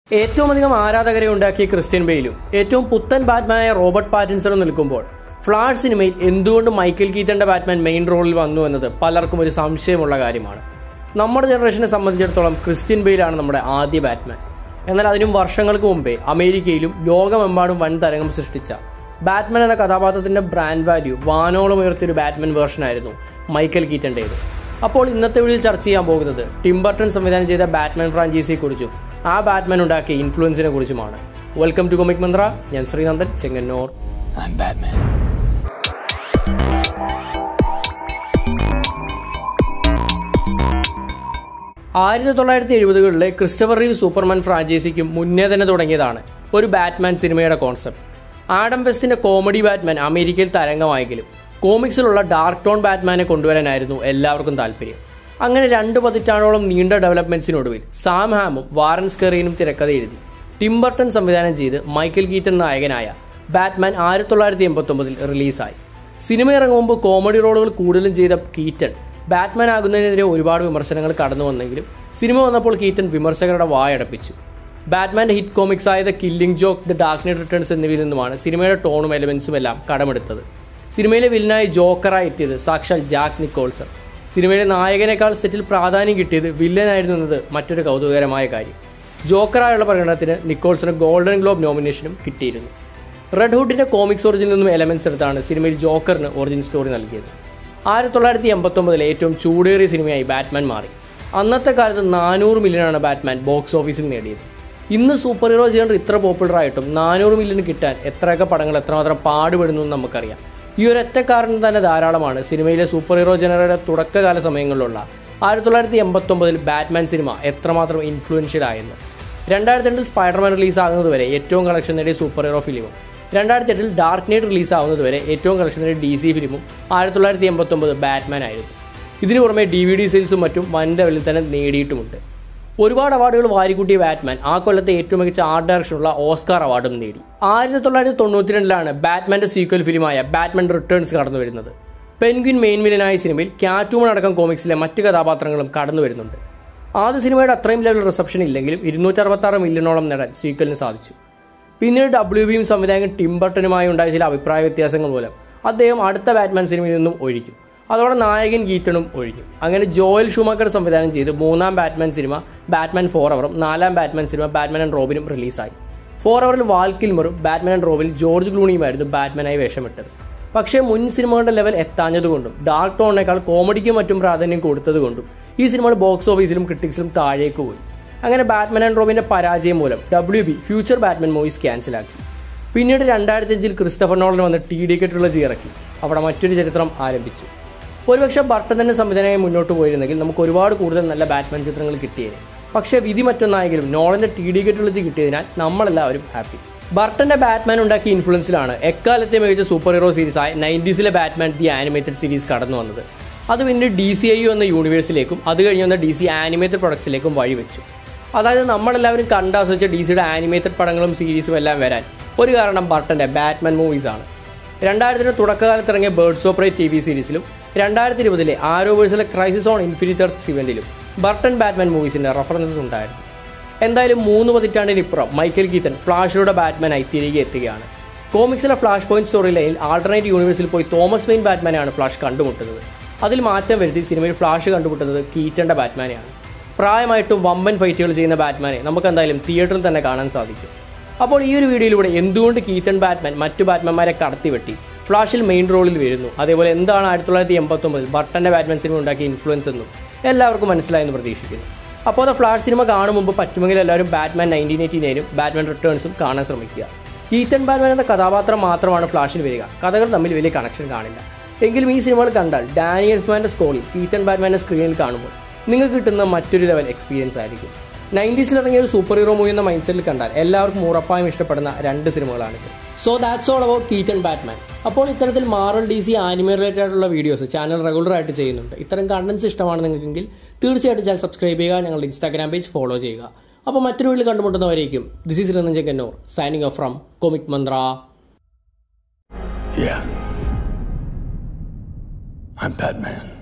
ഏറ്റവും അധികം ആരാധകരെ ഉണ്ടാക്കിയ ക്രിസ്ത്യൻ ബെയിലും ഏറ്റവും പുത്തൻ ബാറ്റ്മാനായ റോബർട്ട് പാറ്റിൻസണും നിൽക്കുമ്പോൾ ഫ്ലാഷ് സിനിമയിൽ എന്തുകൊണ്ട് മൈക്കൽ കീറ്റന്റെ ബാറ്റ്മാൻ മെയിൻ റോളിൽ വന്നു എന്നത് പലർക്കും ഒരു സംശയമുള്ള കാര്യമാണ് നമ്മുടെ ജനറേഷനെ സംബന്ധിച്ചിടത്തോളം ക്രിസ്ത്യൻ ബെയിലാണ് നമ്മുടെ ആദ്യ ബാറ്റ്മാൻ എന്നാൽ അതിനും വർഷങ്ങൾക്ക് മുമ്പേ അമേരിക്കയിലും ലോകമെമ്പാടും വൻ തരംഗം സൃഷ്ടിച്ച ബാറ്റ്മാൻ എന്ന കഥാപാത്രത്തിന്റെ ബ്രാൻഡ് വാല്യൂ വാനോളം ഉയർത്തിയൊരു ബാറ്റ്മാൻ വേർഷനായിരുന്നു മൈക്കൽ കീറ്റന്റേത് അപ്പോൾ ഇന്നത്തെ വീഡിയോയിൽ ചർച്ച ചെയ്യാൻ പോകുന്നത് ടിംബർട്ടൺ സംവിധാനം ചെയ്ത ബാറ്റ്മാൻ ഫ്രാഞ്ചൈസിയെക്കുറിച്ചും ആ ബാറ്റ്മാൻ ഉണ്ടാക്കിയ ഇൻഫ്ലുവൻസിനെ കുറിച്ചുമാണ് വെൽക്കം ടു കൊമിക് മന്ത്ര ഞാൻ ശ്രീനന്ദൻ ചെങ്ങന്നൂർ I'm Batman. ആയിരത്തി തൊള്ളായിരത്തി എഴുപതുകളിലെ ക്രിസ്റ്റഫർ റീവ് സൂപ്പർമാൻ ഫ്രാഞ്ചൈസിക്കും മുന്നേ തന്നെ തുടങ്ങിയതാണ് ഒരു ബാറ്റ്മാൻ സിനിമയുടെ കോൺസെപ്റ്റ് ആഡം വെസ്റ്റിന്റെ കോമഡി ബാറ്റ്മാൻ അമേരിക്കയിൽ തരംഗമായെങ്കിലും കോമിക്സിലുള്ള ഡാർക്ക് ടോൺ ബാറ്റ്മാനെ കൊണ്ടുവരാനായിരുന്നു എല്ലാവർക്കും താല്പര്യം അങ്ങനെ രണ്ട് പതിറ്റാണ്ടോളം നീണ്ട ഡെവലപ്മെന്റ്സിനൊടുവിൽ സാം ഹാമും വാറൻ സ്കെറീനും തിരക്കഥ എഴുതി ടിംബർട്ടൺ സംവിധാനം ചെയ്ത് മൈക്കൽ കീറ്റൻ നായകനായ ബാറ്റ്മാൻ ആയിരത്തി തൊള്ളായിരത്തി എൺപത്തി ഒമ്പതിൽ റിലീസായി സിനിമ ഇറങ്ങും മുമ്പ് കോമഡി റോളുകൾ കൂടുതലും ചെയ്ത കീറ്റൻ ബാറ്റ്മാൻ ആകുന്നതിനെതിരെ ഒരുപാട് വിമർശനങ്ങൾ കടന്നു വന്നെങ്കിലും സിനിമ വന്നപ്പോൾ കീറ്റൻ വിമർശകരുടെ വായടപ്പിച്ചു ബാറ്റ്മാന്റെ ഹിറ്റ് കോമിക്സ് ആയ the killing joke the dark knight returns എന്നിവയിൽ നിന്നുമാണ് സിനിമയുടെ ടോണും എലമെന്റ്സും എല്ലാം കടമെടുത്തത് സിനിമയിലെ വില്ലനായി ജോക്കറായി എത്തിയത് സാക്ഷാൽ ജാക്ക് നിക്കോൾസൺ സിനിമയിലെ നായകനേക്കാൾ സെറ്റിൽ പ്രാധാന്യം കിട്ടിയത് വില്ലനായിരുന്നു എന്നത് മറ്റൊരു കൗതുകകരമായ കാര്യം ജോക്കറായുള്ള പ്രകടനത്തിന് നിക്കോൾസന് ഗോൾഡൻ ഗ്ലോബ് നോമിനേഷനും കിട്ടിയിരുന്നു റെഡ് ഹുഡിന്റെ കോമിക്സ് ഒറിജിനിൽ നിന്നും എലമെന്റ്സ് എടുത്താണ് സിനിമയിൽ ജോക്കറിന് ഒറിജിൻ സ്റ്റോറി നൽകിയത് ആയിരത്തി തൊള്ളായിരത്തി എൺപത്തൊമ്പതിലെ ഏറ്റവും ചൂടേറിയ സിനിമയായി ബാറ്റ്മാൻ മാറി അന്നത്തെ കാലത്ത് നാനൂറ് മില്യണാണ് ബാറ്റ്മാൻ ബോക്സ് ഓഫീസിൽ നേടിയത് ഇന്ന് സൂപ്പർ ഹീറോ ജനർ ഇത്ര പോപ്പുലർ ആയിട്ടും നാനൂറ് മില്യൺ കിട്ടാൻ എത്രയൊക്കെ പടങ്ങൾ എത്രമാത്രം പാടുപെടുന്നു എന്ന് നമുക്കറിയാം ഈ ഒരു ഒറ്റ കാരണം തന്നെ ധാരാളമാണ് സിനിമയിലെ സൂപ്പർ ഹീറോ ജനറയുടെ തുടക്കകാല സമയങ്ങളിലുള്ള ആയിരത്തി തൊള്ളായിരത്തി എൺപത്തൊമ്പതിൽ ബാറ്റ്മാൻ സിനിമ എത്രമാത്രം ഇൻഫ്ലുവൻഷ്യൽ ആയെന്ന് രണ്ടായിരത്തി രണ്ടിൽ സ്പൈഡർമാൻ റിലീസ് ആകുന്നത് വരെ ഏറ്റവും കളക്ഷൻ നേടിയ സൂപ്പർ ഹീറോ ഫിലിമും രണ്ടായിരത്തി എട്ടിൽ ഡാർക്ക് നൈറ്റ് റിലീസ് ആവുന്നത് വരെ ഏറ്റവും കളക്ഷൻ നേടിയ ഡി സി ഫിലിമും ആയിരത്തി തൊള്ളായിരത്തി എൺപത്തൊമ്പത് ബാറ്റ്മാൻ ആയിരുന്നു ഇതിനു പുറമെ ഡി വി ഡി സെയിൽസും മറ്റും വൻ ലെവലിൽ തന്നെ നേടിയിട്ടുമുണ്ട് ഒരുപാട് അവാർഡുകൾ വാരിക്കൂട്ടിയ ബാറ്റ്മാൻ ആ കൊല്ലത്തെ ഏറ്റവും മികച്ച ആർട്ട് ഡയറക്ഷനുള്ള ഓസ്കാർ അവാർഡും നേടി ആയിരത്തി തൊള്ളായിരത്തി തൊണ്ണൂറ്റി രണ്ടിലാണ് ബാറ്റ്മാന്റെ സീക്വൽ ഫിലിമായ ബാറ്റ്മാൻ റിട്ടേൺസ് കടന്നു വരുന്നത് പെൻഗ്വിൻ മെയിൻ വില്ലനായ സിനിമയിൽ ക്യാറ്റൂമൺ അടക്കം കോമിക്സിലെ മറ്റ് കഥാപാത്രങ്ങളും കടന്നു വരുന്നുണ്ട് ആദ്യ സിനിമയുടെ അത്രയും ലെവൽ റിസപ്ഷൻ ഇല്ലെങ്കിലും ഇരുന്നൂറ്റി അറുപത്തി ആറ് മില്യണോളം നേടാൻ സീക്വലിന് സാധിച്ചു പിന്നീട് ഡബ്ല്യു ബിയും സംവിധായകൻ ടിംബർട്ടനുമായി ഉണ്ടായ ചില അഭിപ്രായ വ്യത്യാസങ്ങൾ മൂലം അദ്ദേഹം അടുത്ത ബാറ്റ്മാൻ സിനിമയിൽ നിന്നും ഒഴിക്കും അതോടെ നായകൻ ഗീറ്റണും ഒഴിക്കും അങ്ങനെ ജോയൽ ഷൂമാക്കർ സംവിധാനം ചെയ്ത് മൂന്നാം ബാറ്റ്മാൻ സിനിമ ബാറ്റ്മാൻ ഫോർ അവറും നാലാം ബാറ്റ്മാൻ സിനിമ ബാറ്റ്മാൻ ആൻഡ് റോബിനും റിലീസായി ഫോർ അവറിൽ വാൽ കിൽമറും ബാറ്റ്മാൻ ആൻഡ് റോബിൽ ജോർജ് ഗ്ലൂണിയുമായിരുന്നു ബാറ്റ്മാനായി വേഷമിട്ടത് പക്ഷേ മുൻ സിനിമകളുടെ ലെവൽ എത്താഞ്ഞതുകൊണ്ടും ഡാർക്ക് ടോണിനേക്കാൾ കോമഡിക്കും മറ്റും പ്രാധാന്യം കൊടുത്തതുകൊണ്ടും ഈ സിനിമകൾ ബോക്സ് ഓഫീസിലും ക്രിട്ടിക്സിലും താഴേക്ക് പോയി അങ്ങനെ ബാറ്റ്മാൻ ആൻഡ് റോബിന്റെ പരാജയം മൂലം W B future Batman movies ക്യാൻസലാക്കി പിന്നീട് രണ്ടായിരത്തി അഞ്ചിൽ ക്രിസ്റ്റഫർ നോളൻ വന്ന് ടി ഡി ട്രിളജി ഇറക്കി അവിടെ മറ്റൊരു ചരിത്രം ആരംഭിച്ചു ഒരുപക്ഷെ ബർട്ടൻ തന്നെ സംവിധാനമായി മുന്നോട്ട് പോയിരുന്നെങ്കിൽ നമുക്ക് ഒരുപാട് കൂടുതൽ നല്ല ബാറ്റ്മാൻ ചിത്രങ്ങൾ കിട്ടിയേനെ പക്ഷേ വിധി മറ്റൊന്നായെങ്കിലും നോളന്റെ ടി ഡി ട്രിളജി കിട്ടിയതിനാൽ നമ്മളെല്ലാവരും ഹാപ്പി ബർട്ടന്റെ ബാറ്റ്മാൻ ഉണ്ടാക്കിയ ഇൻഫ്ലുവൻസിലാണ് എക്കാലത്തെ മികച്ച സൂപ്പർ ഹീറോ സീരീസായ നയൻറ്റീസിലെ ബാറ്റ്മാൻ ദി ആനിമേറ്റഡ് സീരീസ് കടന്നു വന്നത് അത് പിന്നീട് ഡി സി ഐ യു എന്ന യൂണിവേഴ്സിലേക്കും അത് കഴിഞ്ഞ് വന്ന ഡി സി ആനിമേറ്റഡ് പ്രൊഡക്ട്സിലേക്കും വഴിവെച്ചു അതായത് നമ്മളെല്ലാവരും കണ്ടാസ്വദിച്ച ഡി സിയുടെ ആനിമേറ്റഡ് പടങ്ങളും സീരീസും എല്ലാം വരാൻ ഒരു കാരണം ബർട്ടന്റെ ബാറ്റ്മാൻ മൂവീസാണ് രണ്ടായിരത്തിന് തുടക്കകാലത്ത് ഇറങ്ങിയ ബേർഡ്സ് ഓപ്പറേറ്റ് ടി വി സീരീസിലും രണ്ടായിരത്തി ഇരുപതിലെ ആരോവേഴ്സിലെ ക്രൈസിസ് ഓൺ ഇൻഫിനിറ്റി എർത്ത് ഇവന്റിലും ബർട്ടൺ ബാറ്റ്മാൻ മൂവീസിന്റെ റെഫറൻസസ് ഉണ്ടായിരുന്നു എന്തായാലും മൂന്ന് പതിറ്റാണ്ടിനിപ്പുറം മൈക്കൽ ഗീത്തൻ ഫ്ലാഷിലൂടെ ബാറ്റ്മാനായി തിരികെ എത്തുകയാണ് കോമിക്സിലെ flash point story line alternate യൂണിവേഴ്സിൽ പോയി തോമസ് വെയിൻ ബാറ്റ്മാനെയാണ് ഫ്ലാഷ് കണ്ടുമുട്ടുന്നത് അതിൽ മാറ്റം വരുത്തി സിനിമയിൽ ഫ്ലാഷ് കണ്ടുമുട്ടുന്നത് കീറ്റന്റെ ബാറ്റ്മാനെയാണ് പ്രായമായിട്ടും വമ്പൻ ഫൈറ്റുകൾ ചെയ്യുന്ന ബാറ്റ്മാനെ നമുക്ക് എന്തായാലും തിയേറ്ററിൽ തന്നെ കാണാൻ സാധിക്കും അപ്പോൾ ഈ ഒരു വീഡിയോയിലൂടെ എന്തുകൊണ്ട് കീറ്റൺ ബാറ്റ്മാൻ മറ്റു ബാറ്റ്മാൻമാരെ കടത്തിവെട്ടി ഫ്ലാഷിൽ മെയിൻ റോളിൽ വരുന്നു അതേപോലെ എന്താണ് ആയിരത്തി തൊള്ളായിരത്തി എൺപത്തൊമ്പതിൽ ബട്ടന്റെ ബാറ്റ്മാൻ സിനിമ ഉണ്ടാക്കിയ ഇൻഫ്ലുവൻസ് എന്നും എല്ലാവർക്കും മനസ്സിലായെന്ന് പ്രതീക്ഷിക്കുന്നു അപ്പോൾ അത് ഫ്ലാഷ് സിനിമ കാണും മുമ്പ് പറ്റുമെങ്കിൽ എല്ലാവരും ബാറ്റ്മാൻ നയൻറ്റീൻ എയ്റ്റി നയനും ബാറ്റ്മാൻ റിട്ടേൺസും കാണാൻ ശ്രമിക്കുക കീറ്റൺ ബാറ്റ്മാൻ എന്ന കഥാപാത്രം മാത്രമാണ് ഫ്ലാഷിൽ വരിക കഥകൾ തമ്മിൽ വലിയ കണക്ഷൻ കാണില്ല എങ്കിലും ഈ സിനിമകൾ കണ്ടാൽ ഡാനി എൽഫ്മാൻ്റെ സ്കോളിൽ കീറ്റൺ ബാറ്റ്മാൻ്റെ സ്ക്രീനിൽ കാണുമ്പോൾ നിങ്ങൾക്ക് കിട്ടുന്ന മറ്റൊരു ലെവൽ എക്സ്പീരിയൻസ് ആയിരിക്കും നയൻറ്റീസിൽ ഇറങ്ങിയ ഒരു സൂപ്പർ ഹീറോ മൂവി എന്ന മൈൻഡ് സെറ്റിൽ കണ്ടാൽ എല്ലാവർക്കും ഉറപ്പായും ഇഷ്ടപ്പെടുന്ന രണ്ട് സിനിമകളാണിത് so that's all about Keaton Batman അപ്പോൾ ഇത്തരത്തിൽ Marvel D C anime related ആയിട്ടുള്ള വീഡിയോസ് ചാനൽ റെഗുലർ ആയിട്ട് ചെയ്യുന്നുണ്ട് ഇത്തരം കണ്ടൻസ് ഇഷ്ടമാണ് നിങ്ങൾക്കെങ്കിൽ തീർച്ചയായിട്ടും ചാനൽ സബ്സ്ക്രൈബ് ചെയ്യുക ഞങ്ങളുടെ ഇൻസ്റ്റാഗ്രാം പേജ് ഫോളോ ചെയ്യുക അപ്പോൾ മറ്റൊരു വീട്ടിൽ കണ്ടുമുട്ടുന്നവരേക്കും this is Ranjan Kannur signing off from comic Mantra Yeah. I'm Batman.